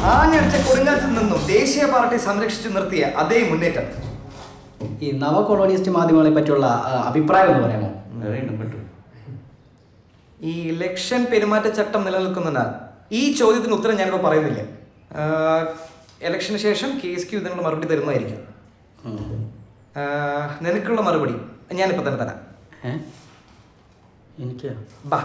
ആഞ്ഞടിച്ച കൊടുങ്കാറ്റിൽ നിന്നും ദേശീയ പാർട്ടി സംരക്ഷിച്ചു നിർത്തിയ അതേ മുന്നേറ്റം ഈ നവ കൊളോണിയസ്റ്റ് മാധ്യമങ്ങളെ പറ്റിയുള്ള ആ, അഭിപ്രായം എന്ന് പറയാമോ ഈ ഇലക്ഷൻ പെരുമാറ്റച്ചട്ടം നിലനിൽക്കുന്നതിനാൽ ഈ ചോദ്യത്തിന് ഉത്തരം ഞാനിപ്പോൾ പറയുന്നില്ല ആഹ് ഇലക്ഷന് ശേഷം കെ എസ് ക്യു ഇതിനുള്ള മറുപടി തരുന്നതായിരിക്കും ആഹ് നിനക്കുള്ള മറുപടി ഞാനിപ്പോൾ തന്നെ തരാം ഏ എനിക്ക് ബാ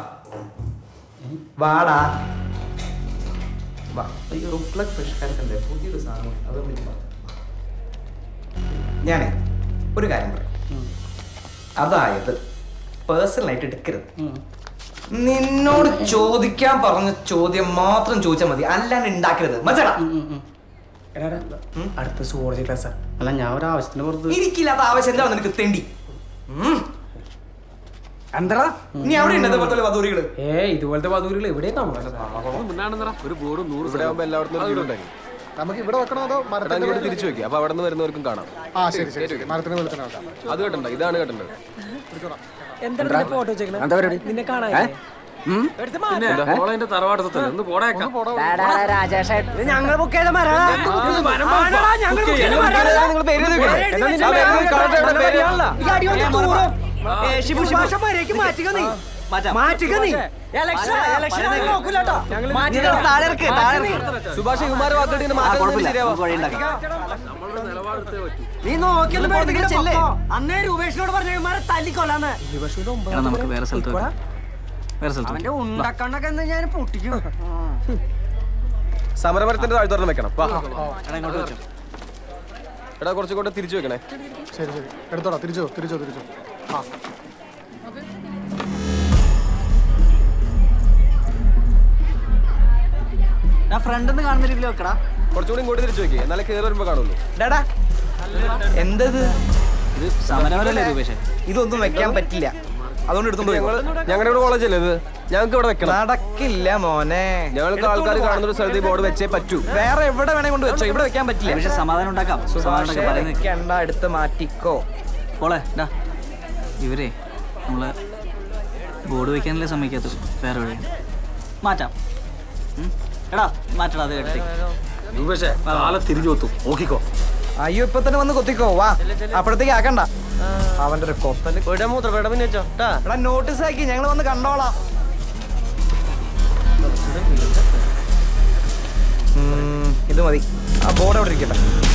വാടാ വാ ഈ റുപ്ലക് പരിഷ്കാരത്തിൻ്റെ പുതിയൊരു സാധനം അത് നമ്മൾ ഇപ്പം ഞാനേ ഒരു കാര്യം പറയാം അതായത് പേഴ്സണലായിട്ട് എടുക്കരുത് നിന്നോട് ചോദിക്കാൻ പറഞ്ഞ ചോദ്യം മാത്രം ചോദിച്ചാൽ മതി അല്ലാണ്ട് ഉണ്ടാക്കരുത് മനസ്സിലാ അടുത്ത സുവോളജി ക്ലാസ്സാ അല്ല ഞാൻ ഒരു ആവശ്യത്തിന് പുറത്ത് എനിക്കില്ലാത്ത ആവശ്യം എന്താണ് നിനക്ക് തെണ്ടി എന്താ നീ അവിടെ ഉണ്ട് ഇതുപോലത്തെ വധൂരികള് ഏ ഇതുപോലത്തെ പദൂരികൾ എവിടെ കാണും ഒരു ബോർഡ് നൂറ് ഇവിടെ ആകുമ്പോൾ എല്ലായിടത്തും ഒരു വീടുണ്ടായി നമുക്ക് ഇവിടെ വെക്കണോ അതോ മരത്തിന്റെ ഇങ്ങോട്ട് തിരിച്ചു വെക്കുക അപ്പൊ അവിടെ നിന്ന് വരുന്നവർക്കും കാണാം ആ ശരി ശരി ശരി മരത്തിന് വെളുത്തിന് വെക്കാം അത് കേട്ടണ്ട ഇതാണ് കേട്ടണ്ടത് ഞങ്ങൾ ബുക്ക് ചെയ്ത സുഭാഷ് കുമാർ വാക്കട്ടിന് മാറ്റം ശരിയാവാ നീ നോക്കിയൊന്നും പേടിപ്പിക്കില്ല ചെല്ലേ അന്നേ രൂപേഷിനോട് പറഞ്ഞ തല്ലിക്കൊല്ലാന്ന് നമുക്ക് വേറെ സ്ഥലത്ത് വെക്കാം. വേറെ സ്ഥലത്ത് അവന്റെ ഉണ്ടക്കണ്ണൊക്കെ എന്ന് ഞാൻ പൊട്ടിക്കും സമരമരത്തിന്റെ താഴ്ത്തോരണം വെക്കണം വാ എടാ കുറച്ചുകൂടെ തിരിച്ചു വെക്കണേ ശരി ശരി എടുത്തോടാ തിരിച്ചോ തിരിച്ചോ തിരിച്ചോ ആ ഞാൻ ഫ്രണ്ട് നിന്ന് കാണുന്ന രീതിയിൽ വെക്കടാ കുറച്ചുകൂടി ഇങ്ങോട്ട് തിരിച്ചു വെക്കുക എന്നാലേ കയറി വരുമ്പോ കാണുള്ളൂ ഡാടാ എന്തത് ഇത് സമരമരല്ലേ രൂപേഷേ ഇതൊന്നും വെക്കാൻ പറ്റില്ല അതുകൊണ്ട് എടുത്തോണ്ട് പോയി ഞങ്ങള് ഞങ്ങളുടെ ഇവിടെ കോളേജ് അല്ലേ ഇത് ഞങ്ങൾക്ക് ഇവിടെ വെക്കണം നടക്കില്ല മോനെ ഞങ്ങൾക്ക് ആൾക്കാർ കാണുന്ന ഒരു സ്ഥലത്ത് ഈ ബോർഡ് വെച്ചേ പറ്റൂ വേറെ എവിടെ വേണേ കൊണ്ട് വെച്ചോ ഇവിടെ വെക്കാൻ പറ്റില്ല പക്ഷെ സമാധാനം ഉണ്ടാക്കാം സമാധാനം സുഭാഷേ, ഉണ്ടാക്കാം പറയുന്നത് വെക്കണ്ട എടുത്ത് മാറ്റിക്കോ പോളെ ഡാ ഇവരെ നമ്മളെ ബോർഡ് വെക്കാനല്ലേ സമ്മതിക്കാത്തത് വേറെ വഴി മാറ്റാം ഉം? എടാ മാറ്റടാ അത് എടുത്തേക്ക് തിരിഞ്ഞു കൊത്തു നോക്കിക്കോ അയ്യോ ഇപ്പൊ തന്നെ വന്ന് കൊത്തിക്കോ വാ അപ്പോഴത്തേക്ക് ആക്കണ്ട അവന്റെ ഒരു കൊത്തല് എടാ നോട്ടീസ് ആക്കി ഞങ്ങൾ വന്ന് കണ്ടോളാം ഉം, ഇത് മതി ആ ബോർഡ് അവിടെ ഇരിക്കട്ടെ